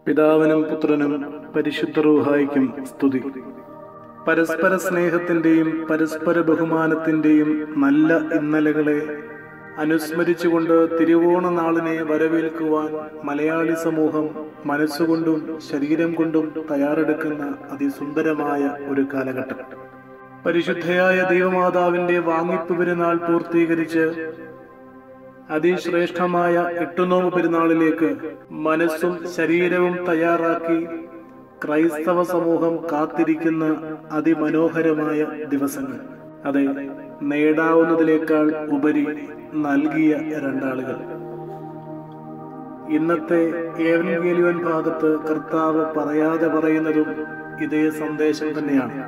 പിതാവിനും പുത്രനും പരിശുദ്ധ റൂഹായിക്കും സ്തുതി പരസ്പര സ്നേഹത്തിന്റെയും പരസ്പര ബഹുമാനത്തിന്റെയും നല്ല ഇന്നലകളെ അനുസ്മരിച്ചുകൊണ്ട് തിരുവോണ നാളിനെ വരവേൽക്കുവാൻ മലയാളി സമൂഹം മനസ്സുകൊണ്ടും ശരീരം കൊണ്ടും തയ്യാറെടുക്കുന്ന അതിസുന്ദരമായ ഒരു കാലഘട്ടം പരിശുദ്ധയായ ദൈവമാതാവിന്റെ വാങ്ങിപ്പ് പെരുന്നാൾ പൂർത്തീകരിച്ച് അതിശ്രേഷ്ഠമായ എട്ടുനോമ്പ് പെരുന്നാളിലേക്ക് മനസ്സും ശരീരവും തയ്യാറാക്കി ക്രൈസ്തവ സമൂഹം കാത്തിരിക്കുന്ന അതിമനോഹരമായ ദിവസങ്ങൾ അതെ നേടാവുന്നതിനേക്കാൾ ഉപരി നൽകിയ രണ്ടാളുകൾ ഇന്നത്തെ ഏവൻഗേലിയൻ ഭാഗത്ത് കർത്താവ് പറയാതെ പറയുന്നതും ഇതേ സന്ദേശം തന്നെയാണ്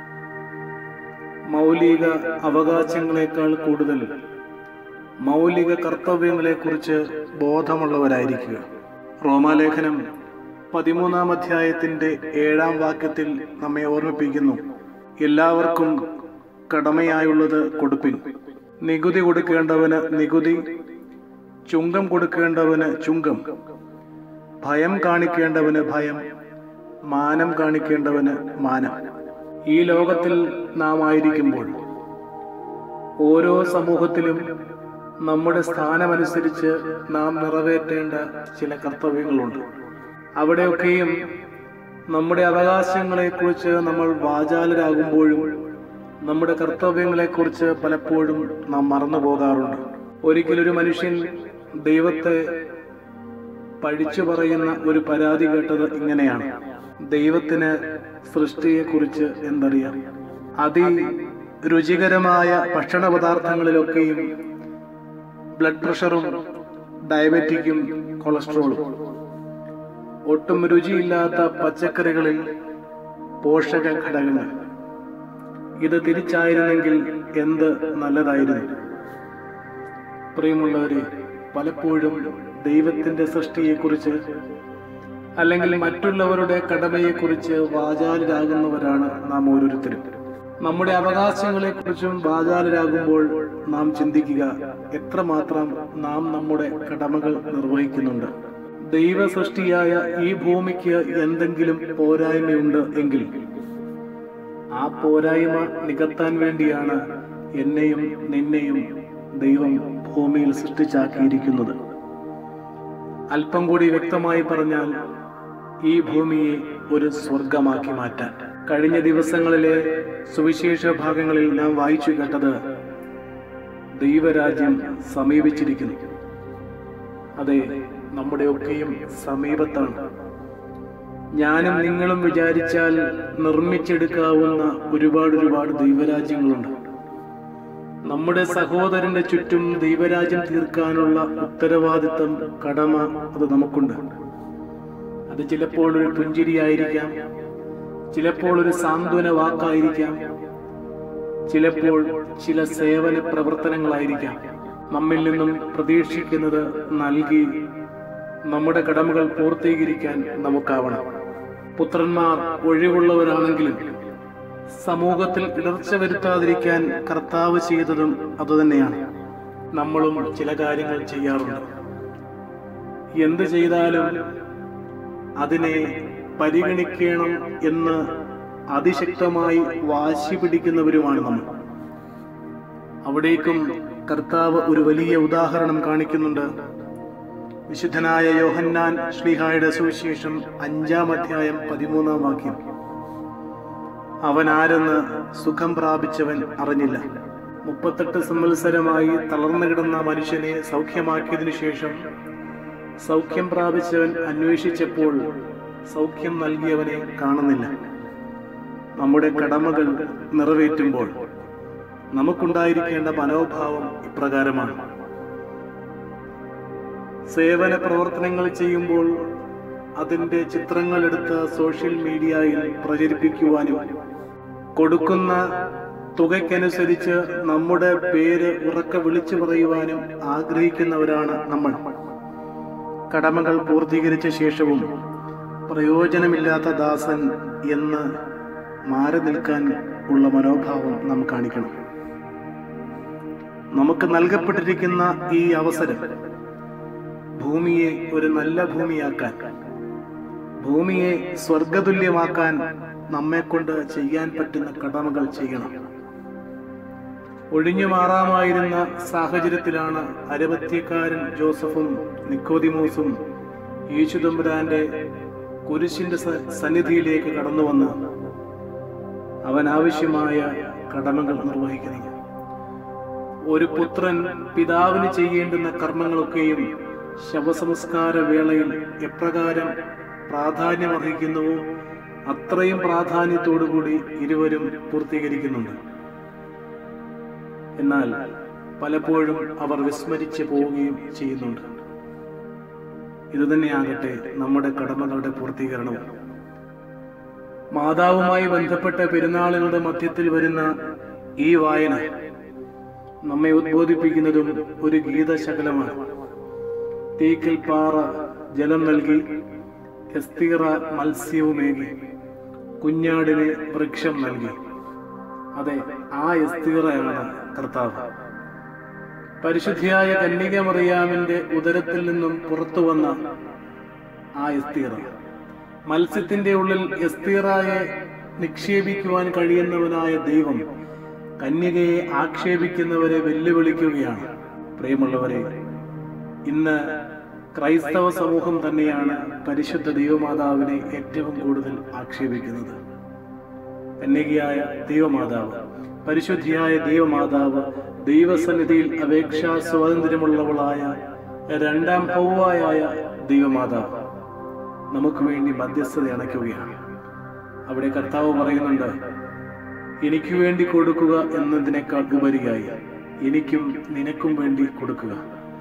മൗലിക അവകാശങ്ങളെക്കാൾ കൂടുതൽ മൗലിക കർത്തവ്യങ്ങളെക്കുറിച്ച് ബോധമുള്ളവരായിരിക്കുക റോമാലേഖനം പതിമൂന്നാം അധ്യായത്തിന്റെ ഏഴാം വാക്യത്തിൽ നമ്മെ ഓർമ്മിപ്പിക്കുന്നു എല്ലാവർക്കും കടമയായുള്ളത് കൊടുപ്പിൻ നികുതി കൊടുക്കേണ്ടവന് നികുതി ചുങ്കം കൊടുക്കേണ്ടവന് ചുങ്കം ഭയം കാണിക്കേണ്ടവന് ഭയം മാനം കാണിക്കേണ്ടവന് മാനം ഈ ലോകത്തിൽ നാം ആയിരിക്കുമ്പോൾ ഓരോ സമൂഹത്തിലും നമ്മുടെ സ്ഥാനമനുസരിച്ച് നാം നിറവേറ്റേണ്ട ചില കർത്തവ്യങ്ങളുണ്ട് അവിടെയൊക്കെയും നമ്മുടെ അവകാശങ്ങളെക്കുറിച്ച് നമ്മൾ വാചാലരാകുമ്പോഴും നമ്മുടെ കർത്തവ്യങ്ങളെക്കുറിച്ച് പലപ്പോഴും നാം മറന്നു പോകാറുണ്ട് ഒരിക്കലൊരു മനുഷ്യൻ ദൈവത്തെ പഴിച്ചു പറയുന്ന ഒരു പരാതി കേട്ടത് ഇങ്ങനെയാണ് ദൈവത്തിന് സൃഷ്ടിയെക്കുറിച്ച് എന്തറിയാം അതി രുചികരമായ ഭക്ഷണ പദാർത്ഥങ്ങളിലൊക്കെയും ബ്ലഡ് പ്രഷറും ഡയബറ്റിക്കും കൊളസ്ട്രോളും ഒട്ടും രുചിയില്ലാത്ത പച്ചക്കറികളിൽ പോഷക ഘടകങ്ങൾ ഇത് തിരിച്ചായിരുന്നെങ്കിൽ എന്ത് നല്ലതായിരുന്നു പ്രിയമുള്ളവരെ പലപ്പോഴും ദൈവത്തിന്റെ സൃഷ്ടിയെക്കുറിച്ച് അല്ലെങ്കിൽ മറ്റുള്ളവരുടെ കടമയെക്കുറിച്ച് വാചാലരാകുന്നവരാണ് നാം ഓരോരുത്തരും നമ്മുടെ അവകാശങ്ങളെക്കുറിച്ചും വാചാലരാകുമ്പോൾ നാം ചിന്തിക്കുക എത്രമാത്രം നാം നമ്മുടെ കടമകൾ നിർവഹിക്കുന്നുണ്ട് ദൈവ സൃഷ്ടിയായ ഈ ഭൂമിക്ക് എന്തെങ്കിലും പോരായ്മയുണ്ട് എങ്കിൽ ആ പോരായ്മ നികത്താൻ വേണ്ടിയാണ് എന്നെയും നിന്നെയും ദൈവം ഭൂമിയിൽ സൃഷ്ടിച്ചാക്കിയിരിക്കുന്നത് അല്പം കൂടി വ്യക്തമായി പറഞ്ഞാൽ ഈ ഭൂമിയെ ഒരു സ്വർഗമാക്കി മാറ്റാൻ കഴിഞ്ഞ ദിവസങ്ങളിലെ സുവിശേഷ ഭാഗങ്ങളിൽ നാം വായിച്ചു കേട്ടത് ദൈവരാജ്യം സമീപിച്ചിരിക്കുന്നു അതെ നമ്മുടെ ഒക്കെയും സമീപത്താണ് ഞാനും നിങ്ങളും വിചാരിച്ചാൽ നിർമ്മിച്ചെടുക്കാവുന്ന ഒരുപാട് ഒരുപാട് ദൈവരാജ്യങ്ങളുണ്ട് നമ്മുടെ സഹോദരന്റെ ചുറ്റും ദൈവരാജ്യം തീർക്കാനുള്ള ഉത്തരവാദിത്തം കടമ അത് നമുക്കുണ്ട് അത് ചിലപ്പോൾ ഒരു പുഞ്ചിരിയായിരിക്കാം ചിലപ്പോൾ ഒരു സാന്ത്വന വാക്കായിരിക്കാം ചിലപ്പോൾ ചില സേവന പ്രവർത്തനങ്ങളായിരിക്കാം നമ്മിൽ നിന്നും പ്രതീക്ഷിക്കുന്നത് നൽകി നമ്മുടെ കടമകൾ പൂർത്തീകരിക്കാൻ നമുക്കാവണം പുത്രന്മാർ ഒഴിവുള്ളവരാണെങ്കിലും സമൂഹത്തിൽ ഇടർച്ച വരുത്താതിരിക്കാൻ കർത്താവ് ചെയ്തതും അതുതന്നെയാണ് നമ്മളും ചില കാര്യങ്ങൾ ചെയ്യാറുണ്ട് എന്ത് ചെയ്താലും അതിനെ പരിഗണിക്കണം എന്ന് അതിശക്തമായി വാശി പിടിക്കുന്നവരുമാണ് നമ്മൾ അവിടേക്കും കർത്താവ് ഒരു വലിയ ഉദാഹരണം കാണിക്കുന്നുണ്ട് വിശുദ്ധനായ യോഹന്നാൻ ശ്രീഹായുടെ സുവിശേഷം അഞ്ചാം അധ്യായം പതിമൂന്നാം വാക്യം അവൻ ആരെന്ന് സുഖം പ്രാപിച്ചവൻ അറിഞ്ഞില്ല മുപ്പത്തെട്ട് സംവത്സരമായി തളർന്നു കിടന്ന മനുഷ്യനെ സൗഖ്യമാക്കിയതിനു ശേഷം സൗഖ്യം പ്രാപിച്ചവൻ അന്വേഷിച്ചപ്പോൾ സൗഖ്യം നൽകിയവനെ കാണുന്നില്ല നമ്മുടെ കടമകൾ നിറവേറ്റുമ്പോൾ നമുക്കുണ്ടായിരിക്കേണ്ട മനോഭാവം ഇപ്രകാരമാണ് സേവന പ്രവർത്തനങ്ങൾ ചെയ്യുമ്പോൾ അതിന്റെ ചിത്രങ്ങൾ എടുത്ത് സോഷ്യൽ മീഡിയയിൽ പ്രചരിപ്പിക്കുവാനും കൊടുക്കുന്ന തുകയ്ക്കനുസരിച്ച് നമ്മുടെ പേര് ഉറക്കെ വിളിച്ചു പറയുവാനും ആഗ്രഹിക്കുന്നവരാണ് നമ്മൾ കടമകൾ പൂർത്തീകരിച്ച ശേഷവും പ്രയോജനമില്ലാത്ത ദാസൻ എന്ന് മാറി നിൽക്കാൻ ഉള്ള മനോഭാവം നാം കാണിക്കണം നമുക്ക് നൽകപ്പെട്ടിരിക്കുന്ന ഈ അവസരം ഭൂമിയെ ഒരു നല്ല ഭൂമിയാക്കാൻ ഭൂമിയെ സ്വർഗതുല്യമാക്കാൻ നമ്മെ കൊണ്ട് ചെയ്യാൻ പറ്റുന്ന കടമകൾ ചെയ്യണം ഒഴിഞ്ഞു മാറാമായിരുന്ന സാഹചര്യത്തിലാണ് അരവത്യക്കാരൻ ജോസഫും നിക്കോദിമോസും യേശുദമ്പുരാന്റെ കുരിശിന്റെ സ- സന്നിധിയിലേക്ക് കടന്നു വന്ന് അവൻ ആവശ്യമായ കടമകൾ നിർവഹിക്കുന്നത് ഒരു പുത്രൻ പിതാവിന് ചെയ്യേണ്ടുന്ന കർമ്മങ്ങളൊക്കെയും ശവസംസ്കാര വേളയിൽ എപ്രകാരം പ്രാധാന്യമർഹിക്കുന്നുവോ അത്രയും പ്രാധാന്യത്തോടുകൂടി ഇരുവരും പൂർത്തീകരിക്കുന്നുണ്ട് എന്നാൽ പലപ്പോഴും അവർ വിസ്മരിച്ചു പോവുകയും ചെയ്യുന്നുണ്ട് ഇതുതന്നെയാകട്ടെ നമ്മുടെ കടമകളുടെ പൂർത്തീകരണവും മാതാവുമായി ബന്ധപ്പെട്ട പെരുന്നാളുകളുടെ മധ്യത്തിൽ വരുന്ന ഈ വായന നമ്മെ ഉദ്ബോധിപ്പിക്കുന്നതും ഒരു ഗീതശകലമാണ് തീക്കൽ പാറ ജലം നൽകി എസ്തീറ മത്സ്യവുമേകി കുഞ്ഞാടിന് വൃക്ഷം നൽകി അതെ ആ എസ്തീറയാണ് കർത്താവ് പരിശുദ്ധിയായ കന്യക മറിയാമിന്റെ ഉദരത്തിൽ നിന്നും പുറത്തു വന്ന ആ എസ്തീറ മത്സ്യത്തിന്റെ ഉള്ളിൽ എസ്തീറായെ നിക്ഷേപിക്കുവാൻ കഴിയുന്നവനായ ദൈവം കന്യകയെ ആക്ഷേപിക്കുന്നവരെ വെല്ലുവിളിക്കുകയാണ് പ്രിയമുള്ളവരെ ഇന്ന് ക്രൈസ്തവ സമൂഹം തന്നെയാണ് പരിശുദ്ധ ദൈവമാതാവിനെ ഏറ്റവും കൂടുതൽ ആക്ഷേപിക്കുന്നത് കന്യകയായ ദൈവമാതാവ് പരിശുദ്ധിയായ ദൈവമാതാവ് ദൈവസന്നിധിയിൽ അപേക്ഷാ സ്വാതന്ത്ര്യമുള്ളവളായ രണ്ടാം ഹൗവായായ ദൈവമാതാവ് നമുക്ക് വേണ്ടി മധ്യസ്ഥത അണയ്ക്കുകയാണ് അവിടെ കർത്താവ് പറയുന്നുണ്ട് എനിക്ക് വേണ്ടി കൊടുക്കുക എന്നതിനേക്കാൾ ഉപരിയായി എനിക്കും നിനക്കും വേണ്ടി കൊടുക്കുക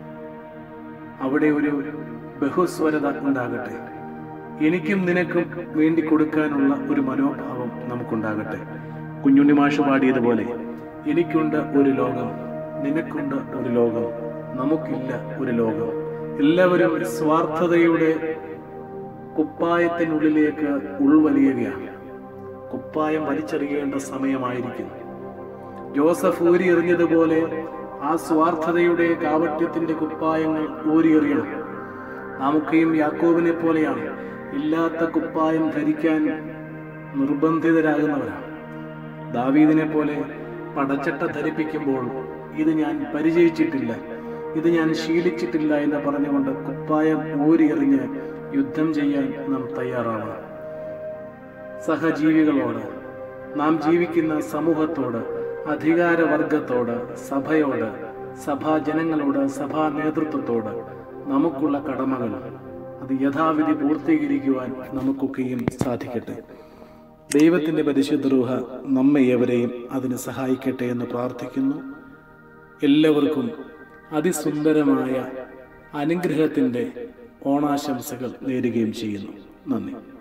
അവിടെ ഒരു ബഹുസ്വരത ഉണ്ടാകട്ടെ എനിക്കും നിനക്കും വേണ്ടി കൊടുക്കാനുള്ള ഒരു മനോഭാവം നമുക്കുണ്ടാകട്ടെ കുഞ്ഞുണ്ണി മാഷ് പാടിയതുപോലെ എനിക്കുണ്ട് ഒരു ലോകം നിനക്കുണ്ട് ഒരു ലോകം നമുക്കില്ല ഒരു ലോകം എല്ലാവരും സ്വാർത്ഥതയുടെ കുപ്പായത്തിനുള്ളിലേക്ക് ഉൾവലിയുകയാണ് കുപ്പായം വലിച്ചെറിയേണ്ട സമയമായിരിക്കും ജോസഫ് ഊരി എറിഞ്ഞതുപോലെ ആ സ്വാർത്ഥതയുടെ കാവട്യത്തിന്റെ കുപ്പായങ്ങൾ ഊരിയെറിയണം നമുക്കെയും യാക്കോബിനെ പോലെയാണ് ഇല്ലാത്ത കുപ്പായം ധരിക്കാൻ നിർബന്ധിതരാകുന്നവരാണ് ദാവീദിനെ പോലെ പടച്ചട്ട ധരിപ്പിക്കുമ്പോൾ ഇത് ഞാൻ പരിചയിച്ചിട്ടില്ല ഇത് ഞാൻ ശീലിച്ചിട്ടില്ല എന്ന് പറഞ്ഞുകൊണ്ട് കുപ്പായം ഊരിയെറിഞ്ഞ് യുദ്ധം ചെയ്യാൻ നാം തയ്യാറാവണം സഹജീവികളോട് നാം ജീവിക്കുന്ന സമൂഹത്തോട് അധികാരവർഗത്തോട് സഭയോട് സഭാജനങ്ങളോട് സഭാ നേതൃത്വത്തോട് നമുക്കുള്ള കടമകൾ അത് യഥാവിധി പൂർത്തീകരിക്കുവാൻ നമുക്കൊക്കെയും സാധിക്കട്ടെ ദൈവത്തിന്റെ പരിശുദ്ധ രൂഹ നമ്മെ ഏവരെയും അതിന് സഹായിക്കട്ടെ എന്ന് പ്രാർത്ഥിക്കുന്നു എല്ലാവർക്കും അതിസുന്ദരമായ അനുഗ്രഹത്തിന്റെ ഓണാശംസകൾ നേരുകയും ചെയ്യുന്നു നന്ദി